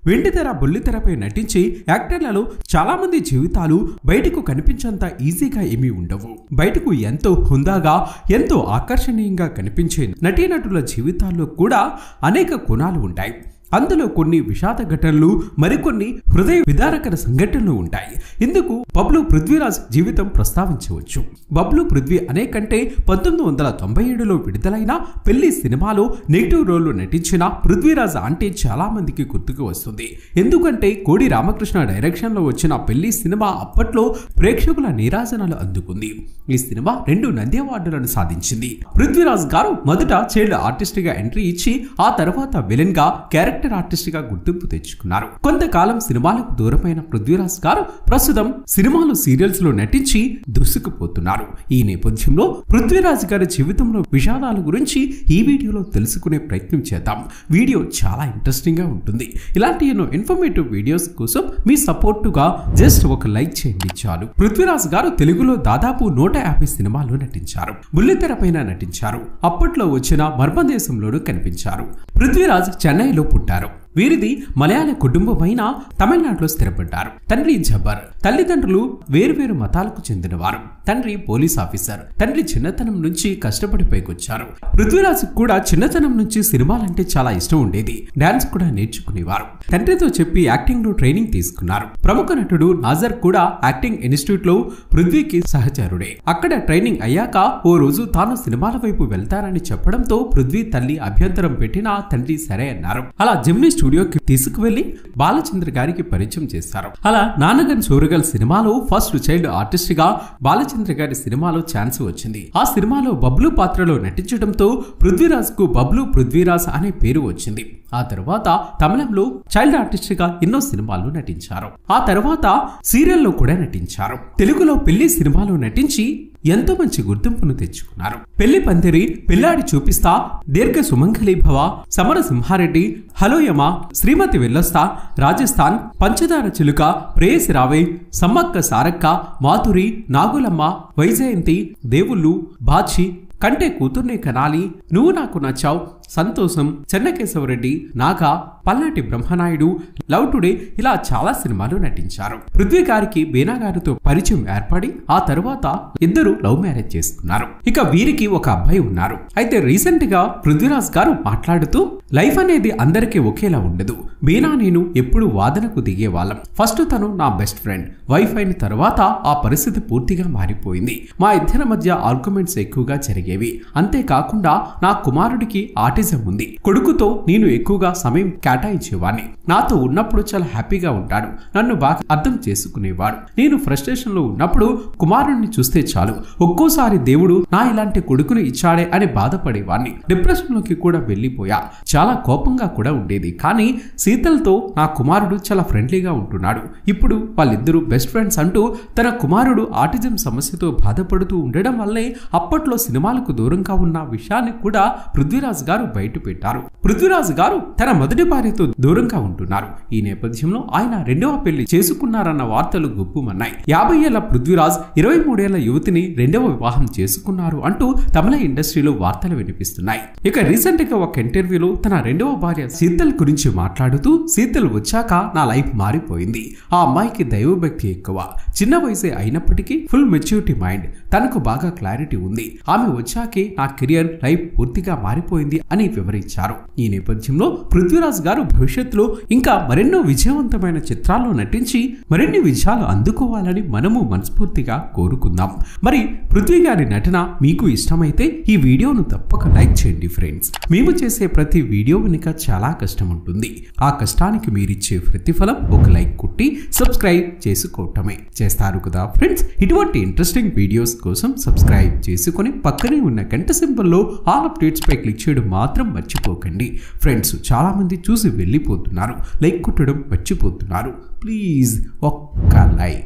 వెండితెర బుల్లితెరపై నటించే యాక్టర్లలో చాలా మంది జీవితాలు బయటకు కనిపించేంత ఈజీగా ఏమీ ఉండవు బయటకు ఎంతో హుందాగా ఎంతో ఆకర్షణీయంగా కనిపించే నటీనటుల జీవితాల్లో కూడా అనేక గుణాలు ఉంటాయి అందులో కొన్ని విషాద ఘటనలు మరికొన్ని హృదయ విదారకర సంఘటనలు ఉంటాయి ఇందుకు బబ్లు పృథ్వీరాజ్ జీవితం ప్రస్తావించవచ్చు బబ్లు పృథ్వీ అనేకంటే పంతొమ్మిది వందల తొంభై ఏడులో విడుదలైన పెళ్లి సినిమాలో నెగిటివ్ రోల్లో నటించిన పృథ్వీరాజ్ అంటే చాలా మందికి గుర్తుకు వస్తుంది ఎందుకంటే కోడి రామకృష్ణ డైరెక్షన్లో వచ్చిన పెళ్లి సినిమా అప్పట్లో ప్రేక్షకుల నీరాజనాలు అందుకుంది ఈ సినిమా రెండు నంది అవార్డులను సాధించింది పృథ్వీరాజ్ గారు మొదట చైల్డ్ ఆర్టిస్ట్ గా ఎంట్రీ ఇచ్చి ఆ తర్వాత విలన్ గా క్యారెక్టర్ ఆర్టిస్ట్ గా గుర్తింపు తెచ్చుకున్నారు కొంతకాలం సినిమాలకు దూరమైన పృథ్వీరాజ్ గారు ప్రస్తుతం సినిమాలు సీరియల్స్ లో నటించి దూసుకుపోతున్నారు ఈ నేపథ్యంలో పృథ్వీరాజ్ గారి జీవితంలో విషాదాల గురించి ఈ వీడియోలో తెలుసుకునే ప్రయత్నం చేద్దాం వీడియో చాలా ఇంట్రెస్టింగ్ గా ఉంటుంది ఇలాంటి ఎన్నో ఇన్ఫర్మేటివ్ వీడియోస్ కోసం మీ సపోర్టుగా జస్ట్ ఒక లైక్ చేయండి చాలు పృథ్వీరాజ్ గారు తెలుగులో దాదాపు నూట యాభై సినిమాల్లో నటించారు బుల్లితెర పైన నటించారు అప్పట్లో వచ్చిన మర్మదేశంలోనూ కనిపించారు పృథ్వీరాజ్ చెన్నైలో పుట్టారు వీరిది మలయాళ కుటుంబమైన తమిళనాడులో స్థిరపడ్డారు తండ్రి జబ్బర్ తల్లిదండ్రులు వేరువేరు మతాలకు చెందినవారు తండ్రి పోలీస్ ఆఫీసర్ తండ్రి చిన్నతనం నుంచి కష్టపడి పైకొచ్చారు పృథ్వీరాజ్ కూడా చిన్నతనం నుంచి సినిమాలంటే చాలా ఇష్టం ఉండేది డాన్స్ కూడా నేర్చుకునేవారు తండ్రితో చెప్పి యాక్టింగ్ లో ట్రైనింగ్ తీసుకున్నారు ప్రముఖ నటుడు నాజర్ కూడా యాక్టింగ్ ఇన్స్టిట్యూట్ లో పృథ్వీకి సహచరుడే అక్కడ ట్రైనింగ్ అయ్యాక ఓ రోజు తాను సినిమాల వైపు వెళ్తారని చెప్పడంతో పృథ్వీ తల్లి అభ్యంతరం పెట్టినా తండ్రి సరే అన్నారు అలా జిమ్ని స్టూడియోకి తీసుకువెళ్లి బాలచంద్ర గారికి పరిచయం చేశారు అలా నాన్నగన్ సూరగల్ సినిమాలో ఫస్ట్ చైల్డ్ ఆర్టిస్ట్ గా బాలచంద్ర గారి సినిమాలో ఛాన్స్ వచ్చింది ఆ సినిమాలో బబ్లు పాత్రలో నటించడంతో పృథ్వీరాజ్ కు బబ్లు పృథ్వీరాజ్ అనే పేరు వచ్చింది ఆ తర్వాత తమిళంలో చైల్డ్ ఆర్టిస్ట్ గా ఎన్నో సినిమాల్లో నటించారు ఆ తర్వాత సీరియల్లో కూడా నటించారు తెలుగులో పెళ్లి సినిమాలో నటించి ఎంతో మంచి గుర్తింపును తెచ్చుకున్నారు పెళ్లి పందిరి పిల్లాడి చూపిస్తా దీర్ఘ సుమంగళి భవ సమర సింహారెడ్డి హలోయమ శ్రీమతి వెల్లస్తా రాజస్థాన్ పంచదార చిలుక ప్రేయసి రావే సమ్మక్క సారక్క మాధురి నాగులమ్మ వైజయంతి దేవుళ్ళు బాచి కంటే కూతుర్నే కనాలి నువ్వు నాకు నచ్చావు సంతోషం చెన్నకేశవరెడ్డి నాగా పల్నాటి బ్రహ్మనాయుడు లవ్ టుడే ఇలా చాలా సినిమాలు నటించారు పృథ్వీ గారికి బీనా గారితో పరిచయం ఏర్పడి ఆ తరువాత ఇద్దరు లవ్ మ్యారేజ్ చేసుకున్నారు ఇక వీరికి ఒక అబ్బాయి ఉన్నారు అయితే రీసెంట్ గా పృథ్వీరాజ్ గారు మాట్లాడుతూ లైఫ్ అనేది అందరికీ ఒకేలా ఉండదు బీనా నేను ఎప్పుడు వాదనకు దిగే వాళ్ళం ఫస్ట్ తను నా బెస్ట్ ఫ్రెండ్ వైఫ్ అయిన తర్వాత ఆ పరిస్థితి పూర్తిగా మారిపోయింది మా ఇద్దరి మధ్య ఆర్గ్యుమెంట్స్ ఎక్కువగా జరిగేవి అంతేకాకుండా నా కుమారుడికి ఆటిజం ఉంది కొడుకుతో నేను ఎక్కువగా సమయం కేటాయించేవాడిని నాతో ఉన్నప్పుడు చాలా హ్యాపీగా ఉంటాడు నన్ను బాగా అర్థం చేసుకునేవాడు నేను ఫ్రస్ట్రేషన్ లో ఉన్నప్పుడు కుమారుణ్ణి చూస్తే చాలు ఒక్కోసారి దేవుడు నా ఇలాంటి కొడుకును ఇచ్చాడే అని బాధపడేవాడిని డిప్రెషన్ లోకి కూడా వెళ్ళిపోయా చాలా కోపంగా కూడా ఉండేది కానీ శీతల్తో నా కుమారుడు చాలా ఫ్రెండ్లీగా ఉంటున్నాడు ఇప్పుడు వాళ్ళిద్దరూ బెస్ట్ ఫ్రెండ్స్ అంటూ తన కుమారుడు ఆటిజం సమస్యతో బాధపడుతూ ఉండడం వల్లే అప్పట్లో సినిమాలకు దూరంగా ఉన్న విషయాన్ని కూడా పృథ్వీరాజ్ గారు బయట పెట్టారు పృథ్వీరాజ్ గారు తన మొదటి భార్యతో దూరంగా ఉంటున్నారు ఈ నేపథ్యంలో ఆయన రెండవ పెళ్లి చేసుకున్నారన్న వార్తలు గుప్పుమన్నాయి యాభై ఏళ్ల పృథ్వీరాజ్ ఇరవై మూడేళ్ల యువతిని రెండవ వివాహం చేసుకున్నారు అంటూ తమిళ ఇండస్ట్రీలో వార్తలు వినిపిస్తున్నాయి ఇక రీసెంట్ గా ఒక ఇంటర్వ్యూలో తన రెండవ భార్య శీతల్ గురించి మాట్లాడుతూ శీతల్ వచ్చాక నా లైఫ్ మారిపోయింది ఆ అమ్మాయికి దైవభక్తి ఎక్కువ చిన్న వయసే అయినప్పటికీ ఫుల్ మెచ్యూరిటీ మైండ్ తనకు బాగా క్లారిటీ ఉంది ఆమె వచ్చాకే నా కెరియర్ లైఫ్ పూర్తిగా మారిపోయింది అని వివరించారు ఈ నేపథ్యంలో పృథ్వీరాజ్ గారు భవిష్యత్తులో ఇంకా మరెన్నో విజయవంతమైన చిత్రాల్లో నటించి మరిన్ని విజయాలు అందుకోవాలని మనము మనస్ఫూర్తిగా కోరుకుందాం మరి పృథ్వీ గారి నటన మీకు ఇష్టమైతే ఈ వీడియోను తప్పక లైక్ చేయండి ఫ్రెండ్స్ మేము చేసే ప్రతి వీడియో వెనుక చాలా కష్టం ఉంటుంది ఆ కష్టానికి మీరిచ్చే ప్రతిఫలం ఒక లైక్ కొట్టి సబ్స్క్రైబ్ చేసుకోవటమే చేస్తారు కదా ఫ్రెండ్స్ ఇటువంటి ఇంట్రెస్టింగ్ వీడియోస్ కోసం సబ్స్క్రైబ్ చేసుకొని పక్కనే ఉన్న గంట సింబల్లో ఆల్ అప్డేట్స్ పై క్లిక్ చేయడం మాత్రం మర్చిపోకండి ఫ్రెండ్స్ చాలా మంది చూసి వెళ్ళిపోతున్నారు లైక్ కొట్టడం మర్చిపోతున్నారు ప్లీజ్ ఒక్క లైక్